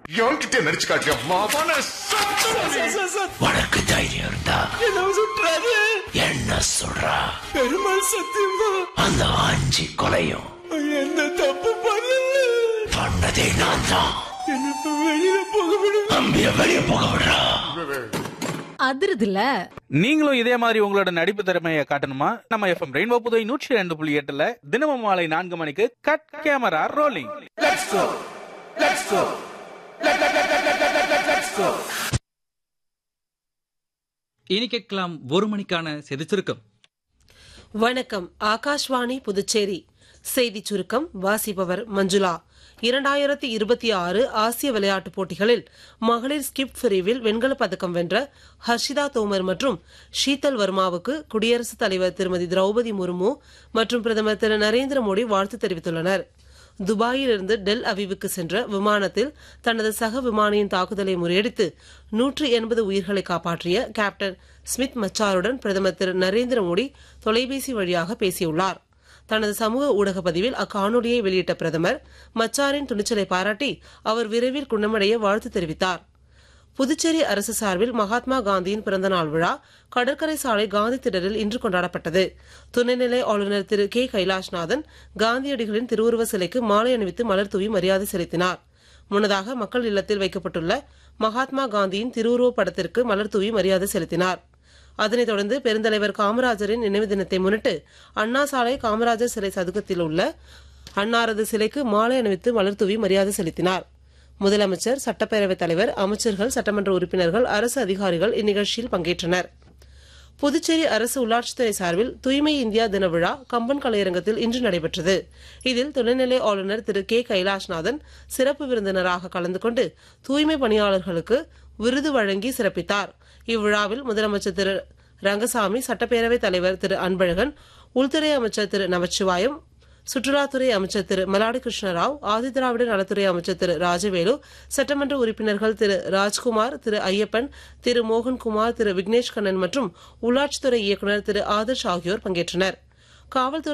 என்கிட்ட நடிச்சு காட்டியா மாவான உனக்கு தைரியம் இருந்தா என்ன சுற்றாரு என்ன சொல்றா பெருமாள் சத்தியமா அந்த அஞ்சு கொலையும் எந்த தப்பு பண்ணல பண்ணதே நான் தான் என்ன இப்ப வெளியில போக விடுங்க அம்பிய வெளியே போக விடுறா அதிருதுல நீங்களும் இதே மாதிரி உங்களோட நடிப்பு திறமையை காட்டணுமா நம்ம எஃப்எம் ரெயின்போ புதுவை நூற்றி ரெண்டு புள்ளி எட்டுல தினமும் மாலை நான்கு மணிக்கு கட் கேமரா ரோலிங் இனி கேட்கலாம் ஒரு மணிக்கான செய்தி சுருக்கம் வணக்கம் ஆகாஷ்வாணி புதுச்சேரி செய்திச் சுருக்கம் வாசிப்பவர் மஞ்சுளா இரண்டாயிரத்தி இருபத்தி ஆறு ஆசிய விளையாட்டுப் போட்டிகளில் மகளிர் ஸ்கிப் பிரிவில் வெண்கலப் பதக்கம் வென்ற ஹர்ஷிதா தோமர் மற்றும் ஷீதல் வர்மாவுக்கு குடியரசுத் தலைவர் திருமதி திரௌபதி முர்மு மற்றும் பிரதமர் திரு நரேந்திர மோடி வாழ்த்து தெரிவித்துள்ளனர் துபாயிலிருந்து டெல் அவிவுக்கு சென்ற விமானத்தில் தனது சக விமானியின் தாக்குதலை முறியடித்து நூற்று எண்பது உயிர்களை காப்பாற்றிய கேப்டன் ஸ்மித் மச்சாருடன் பிரதமர் திரு நரேந்திர மோடி தொலைபேசி வழியாக பேசியுள்ளார் தனது சமூக ஊடக பதிவில் அக்காணொலியை வெளியிட்ட பிரதமர் மச்சாரின் துணிச்சலை பாராட்டி அவர் விரைவில் குணமடைய வாழ்த்து தெரிவித்தார் புதுச்சேரி அரசு சார்பில் மகாத்மா காந்தியின் பிறந்தநாள் விழா கடற்கரை சாலை காந்தி திடலில் இன்று கொண்டாடப்பட்டது துணைநிலை ஆளுநர் திரு கே கைலாஷ்நாதன் காந்தியடிகளின் திருவுருவ சிலைக்கு மாலை அணிவித்து மலர் தூவி மரியாதை செலுத்தினார் முன்னதாக மக்கள் இல்லத்தில் வைக்கப்பட்டுள்ள மகாத்மா காந்தியின் திருவுருவப் படத்திற்கு மலர் தூவி மரியாதை செலுத்தினார் அதனைத் தொடர்ந்து பெருந்தலைவர் காமராஜரின் நினைவு தினத்தை முன்னிட்டு அண்ணா சாலை காமராஜர் சிலை சதுக்கத்தில் உள்ள அன்னாரது சிலைக்கு மாலை அணிவித்து மலர் தூவி மரியாதை செலுத்தினார் முதலமைச்சர் சட்டப்பேரவைத் தலைவர் அமைச்சர்கள் சட்டமன்ற உறுப்பினர்கள் அரசு அதிகாரிகள் இந்நிகழ்ச்சியில் பங்கேற்றனர் புதுச்சேரி அரசு உள்ளாட்சித்துறை சார்பில் தூய்மை இந்தியா தின விழா கம்பன் கலையரங்கத்தில் இன்று நடைபெற்றது இதில் துணைநிலை ஆளுநர் திரு கே கைலாஷ்நாதன் சிறப்பு விருந்தினராக கலந்து கொண்டு தூய்மை பணியாளர்களுக்கு விருது வழங்கி சிறப்பித்தார் இவ்விழாவில் முதலமைச்சர் திரு ரங்கசாமி சட்டப்பேரவைத் தலைவர் திரு அன்பழகன் உள்துறை அமைச்சர் திரு நமச்சிவாயம் சுற்றுலாத்துறை அமைச்சர் திரு மலாடி கிருஷ்ணராவ் ஆதிதிராவிட நலத்துறை அமைச்சர் திரு ராஜவேலு சட்டமன்ற உறுப்பினர்கள் திரு ராஜ்குமார் திரு ஐயப்பன் திரு மோகன்குமார் திரு விக்னேஷ் கண்ணன் மற்றும் உள்ளாட்சித்துறை இயக்குநர் திரு ஆதர்ஷ் ஆகியோர் பங்கேற்றனர் காவல்துறை